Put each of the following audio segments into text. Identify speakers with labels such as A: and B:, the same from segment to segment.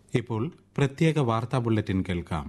A: ഇപ്പോൾ പ്രത്യേക വാർത്താ ബുള്ളറ്റിൻ കേൾക്കാം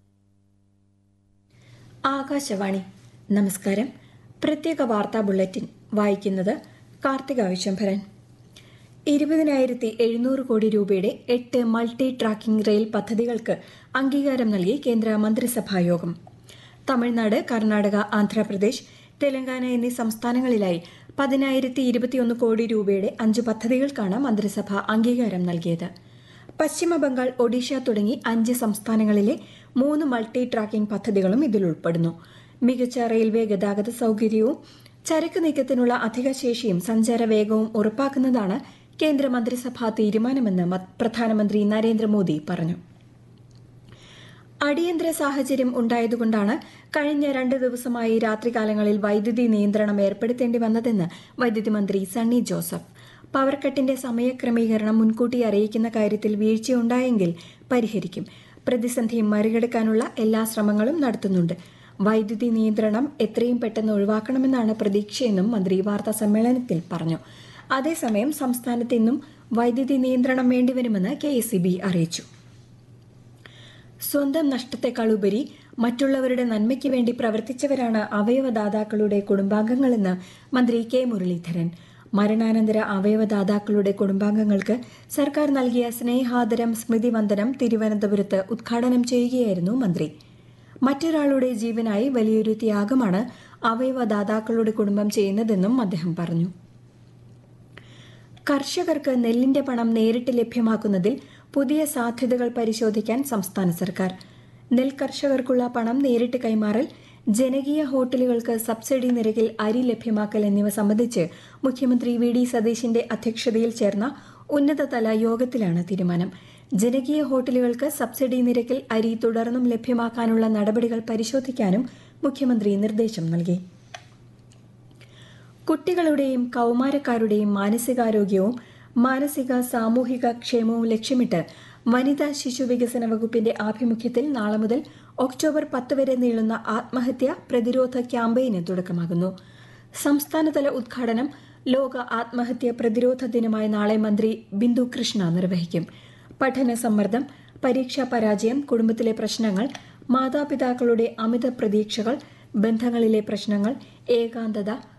B: ആകാശവാണി നമസ്കാരം പ്രത്യേക വാർത്താ ബുള്ളറ്റിൻ വായിക്കുന്നത് കാർത്തിക വിശംഭരൻ ഇരുപതിനായിരത്തി എഴുന്നൂറ് കോടി രൂപയുടെ എട്ട് മൾട്ടി ട്രാക്കിംഗ് റെയിൽ പദ്ധതികൾക്ക് അംഗീകാരം നൽകി കേന്ദ്ര മന്ത്രിസഭാ യോഗം തമിഴ്നാട് കർണാടക ആന്ധ്രാപ്രദേശ് തെലങ്കാന എന്നീ സംസ്ഥാനങ്ങളിലായി പതിനായിരത്തി ഇരുപത്തിയൊന്ന് കോടി രൂപയുടെ അഞ്ച് പദ്ധതികൾക്കാണ് മന്ത്രിസഭ അംഗീകാരം നൽകിയത് പശ്ചിമ ബംഗാൾ ഒഡീഷ തുടങ്ങി അഞ്ച് സംസ്ഥാനങ്ങളിലെ മൂന്ന് മൾട്ടി ട്രാക്കിംഗ് പദ്ധതികളും ഇതിൽ ഉൾപ്പെടുന്നു മികച്ച റെയിൽവേ ഗതാഗത സൌകര്യവും ചരക്ക് നീക്കത്തിനുള്ള അധിക ശേഷിയും സഞ്ചാര വേഗവും ഉറപ്പാക്കുന്നതാണ് കേന്ദ്ര മന്ത്രിസഭാ തീരുമാനമെന്ന് മ- പ്രധാനമന്ത്രി നരേന്ദ്രമോദി പറഞ്ഞു അടിയന്തര സാഹചര്യം ഉണ്ടായതുകൊണ്ടാണ് കഴിഞ്ഞ രണ്ട് ദിവസമായി രാത്രികാലങ്ങളിൽ വൈദ്യുതി നിയന്ത്രണം ഏർപ്പെടുത്തേണ്ടി വന്നതെന്ന് വൈദ്യുതി മന്ത്രി സണ്ണി ജോസഫ് പവർ കട്ടിന്റെ സമയക്രമീകരണം മുൻകൂട്ടി അറിയിക്കുന്ന കാര്യത്തിൽ വീഴ്ചയുണ്ടായെങ്കിൽ പരിഹരിക്കും പ്രതിസന്ധി മറികടക്കാനുള്ള എല്ലാ ശ്രമങ്ങളും നടത്തുന്നുണ്ട് വൈദ്യുതി നിയന്ത്രണം എത്രയും പെട്ടെന്ന് ഒഴിവാക്കണമെന്നാണ് പ്രതീക്ഷയെന്നും മന്ത്രി വാർത്താ സമ്മേളനത്തിൽ പറഞ്ഞു അതേസമയം സംസ്ഥാനത്ത് ഇന്നും വൈദ്യുതി നിയന്ത്രണം വേണ്ടിവരുമെന്ന് കെ അറിയിച്ചു സ്വന്തം നഷ്ടത്തെക്കാൾ ഉപരി മറ്റുള്ളവരുടെ നന്മയ്ക്ക് വേണ്ടി പ്രവർത്തിച്ചവരാണ് അവയവദാതാക്കളുടെ കുടുംബാംഗങ്ങളെന്ന് മന്ത്രി കെ മുരളീധരൻ മരണാനന്തര അവയവദാതാക്കളുടെ കുടുംബാംഗങ്ങൾക്ക് സർക്കാർ നൽകിയ സ്നേഹാദരം സ്മൃതിവന്ദനം തിരുവനന്തപുരത്ത് ഉദ്ഘാടനം ചെയ്യുകയായിരുന്നു മന്ത്രി മറ്റൊരാളുടെ ജീവനായി വലിയൊരു ത്യാഗമാണ് അവയവദാതാക്കളുടെ കുടുംബം ചെയ്യുന്നതെന്നും അദ്ദേഹം പറഞ്ഞു കർഷകർക്ക് നെല്ലിന്റെ പണം നേരിട്ട് ലഭ്യമാക്കുന്നതിൽ പുതിയ സാധ്യതകൾ പരിശോധിക്കാൻ സംസ്ഥാന സർക്കാർ നെൽ കർഷകർക്കുള്ള പണം നേരിട്ട് കൈമാറൽ ജനകീയ ഹോട്ടലുകൾക്ക് സബ്സിഡി നിരക്കിൽ അരി ലഭ്യമാക്കൽ എന്നിവ സംബന്ധിച്ച് മുഖ്യമന്ത്രി വി ഡി സതീശിന്റെ അധ്യക്ഷതയിൽ ചേർന്ന ഉന്നതതല യോഗത്തിലാണ് തീരുമാനം ജനകീയ ഹോട്ടലുകൾക്ക് സബ്സിഡി നിരക്കിൽ അരി തുടർന്നും ലഭ്യമാക്കാനുള്ള നടപടികൾ പരിശോധിക്കാനും മുഖ്യമന്ത്രി നിർദ്ദേശം നൽകി കുട്ടികളുടെയും കൗമാരക്കാരുടെയും മാനസികാരോഗ്യവും മാനസിക സാമൂഹിക ക്ഷേമവും ലക്ഷ്യമിട്ട് വനിതാ ശിശു വികസന വകുപ്പിന്റെ ആഭിമുഖ്യത്തിൽ നാളെ മുതൽ ഒക്ടോബർ പത്ത് വരെ നീളുന്ന ആത്മഹത്യ പ്രതിരോധ ക്യാമ്പയിന് തുടക്കമാകുന്നു സംസ്ഥാനതല ഉദ്ഘാടനം ലോക ആത്മഹത്യ പ്രതിരോധ ദിനമായ നാളെ മന്ത്രി ബിന്ദു കൃഷ്ണ നിർവഹിക്കും പഠന സമ്മർദ്ദം പരീക്ഷാ പരാജയം കുടുംബത്തിലെ പ്രശ്നങ്ങൾ മാതാപിതാക്കളുടെ അമിത പ്രതീക്ഷകൾ ബന്ധങ്ങളിലെ പ്രശ്നങ്ങൾ ഏകാന്തത